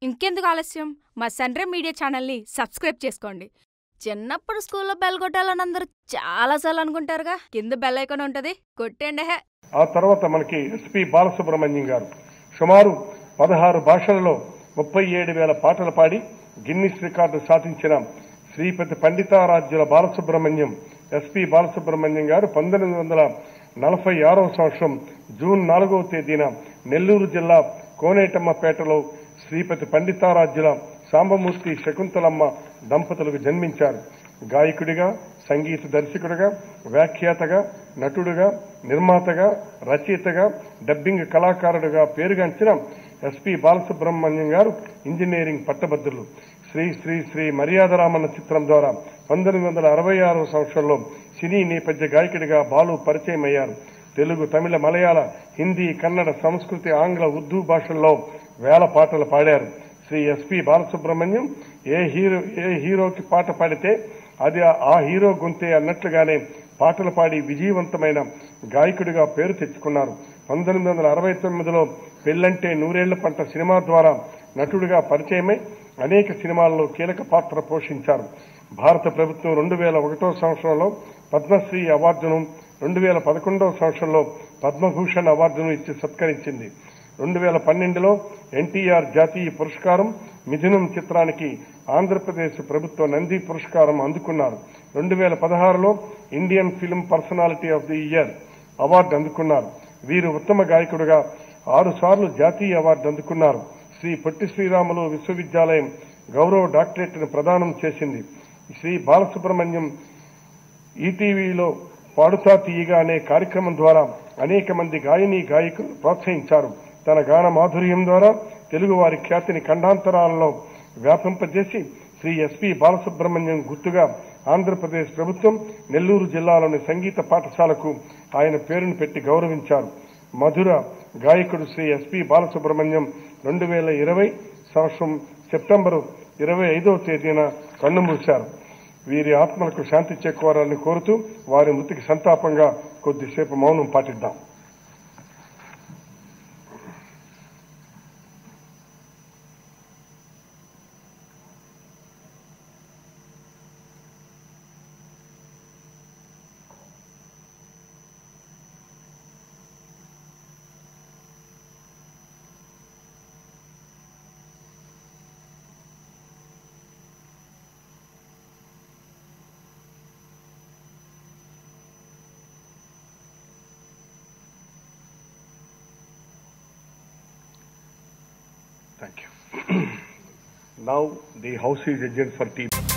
ఇంకెందుకు ఆలస్యం మా సన్రే మీడియా ఛానల్ని సబ్స్క్రైబ్ చేసుకోండి చిన్నప్పుడు స్కూల్లో బెల్ కొట్టాలని అందరూ చాలాసార్లు అనుకుంటారుగా కింద బెల్ ఐకాన్ ఉంటుంది కొట్టండి హే ఆ తర్వాత మనకి ఎస్పి బాలసుబ్రహ్మణ్యం గారు సుమారు పదహారు భాషలలో ముప్పై ఏడు వేల పాటలు పాడి గిన్నిస్ రికార్డు సాధించిన శ్రీపతి పండితారాజ్యుల బాలసుబ్రహ్మణ్యం ఎస్పి బాలసుబ్రహ్మణ్యం గారు పంతొమ్మిది వందల నలభై ఆరవ సంవత్సరం జూన్ నాలుగవ తేదీన నెల్లూరు జిల్లా కోనేటమ్మపేటలో శ్రీపతి పండితారాజ్యుల సాంబమూర్తి శకుంతలమ్మ దంపతులకు జన్మించారు గాయకుడిగా సంగీత దర్శకుడిగా వ్యాఖ్యాతగా నటుడుగా నిర్మాతగా రచయితగా డబ్బింగ్ కళాకారుడిగా పేరుగాంచిన ఎస్పి బాలసుబ్రహ్మణ్యం గారు ఇంజనీరింగ్ పట్టభద్రులు శ్రీ శ్రీ శ్రీ మర్యాదరామన్న చిత్రం ద్వారా పంతొమ్మిది వందల అరవై ఆరవ సంవత్సరంలో సినీ నేపథ్య గాయకుడిగా బాలు పరిచయం అయ్యారు తెలుగు తమిళ మలయాళ హిందీ కన్నడ సంస్కృతి ఆంగ్ల ఉర్దూ భాషల్లో వేల పాటలు పాడారు శ్రీ ఎస్పి బాలసుబ్రహ్మణ్యం ఏ హీరో ఏ హీరోకి పాట పాడితే అది ఆ హీరో గొంతే అన్నట్లుగానే పాటలు పాడి విజయవంతమైన గాయకుడిగా పేరు తెచ్చుకున్నారు పంతొమ్మిది వందల అరవై తొమ్మిదిలో పెళ్ళంటే నూరేళ్ల పంట సినిమా ద్వారా నటుడిగా పరిచయమై అనేక సినిమాల్లో కీలక పాత్ర పోషించారు భారత ప్రభుత్వం రెండు వేల ఒకటో సంవత్సరంలో పద్మశ్రీ అవార్డును రెండు వేల పదకొండవ సంవత్సరంలో పద్మభూషణ్ అవార్డును ఇచ్చి సత్కరించింది రెండు వేల పన్నెండులో ఎన్టీఆర్ జాతీయ పురస్కారం మిథునం చిత్రానికి ఆంధ్రప్రదేశ్ ప్రభుత్వ నంది పురస్కారం అందుకున్నారు రెండు వేల పదహారులో Indian film personality of the year award అందుకున్నారు వీరు ఉత్తమ గాయకుడిగా ఆరు సార్లు జాతీయ అవార్డు అందుకున్నారు శ్రీ పొట్టి శ్రీరాములు విశ్వవిద్యాలయం గౌరవ డాక్టరేట్ను ప్రదానం చేసింది శ్రీ బాలసుబ్రహ్మణ్యం ఈటీవీలో పాడుతా తీయగా అనే కార్యక్రమం ద్వారా అనేక మంది గాయని గాయకులు ప్రోత్సహించారు తన గాన మాధుర్యం ద్వారా తెలుగు వారి ఖ్యాతిని ఖండాంతరాలలో వ్యాపింపజేసి శ్రీ ఎస్పి బాలసుబ్రహ్మణ్యం గుర్తుగా ఆంధ్రప్రదేశ్ ప్రభుత్వం నెల్లూరు జిల్లాలోని సంగీత పాఠశాలకు ఆయన పేరును పెట్టి గౌరవించారు మధుర గాయకుడు శ్రీ ఎస్పి బాలసుబ్రహ్మణ్యం రెండు వేల ఇరవై సంవత్సరం సెప్టెంబరు ఇరవై ఐదవ తేదీన కన్నుమూశారు వీరి ఆత్మలకు శాంతి చేకూరాలని కోరుతూ వారి మృతికి సంతాపంగా కొద్దిసేపు మౌనం పాటిద్దాం Thank you. now the House is adjourned for tea.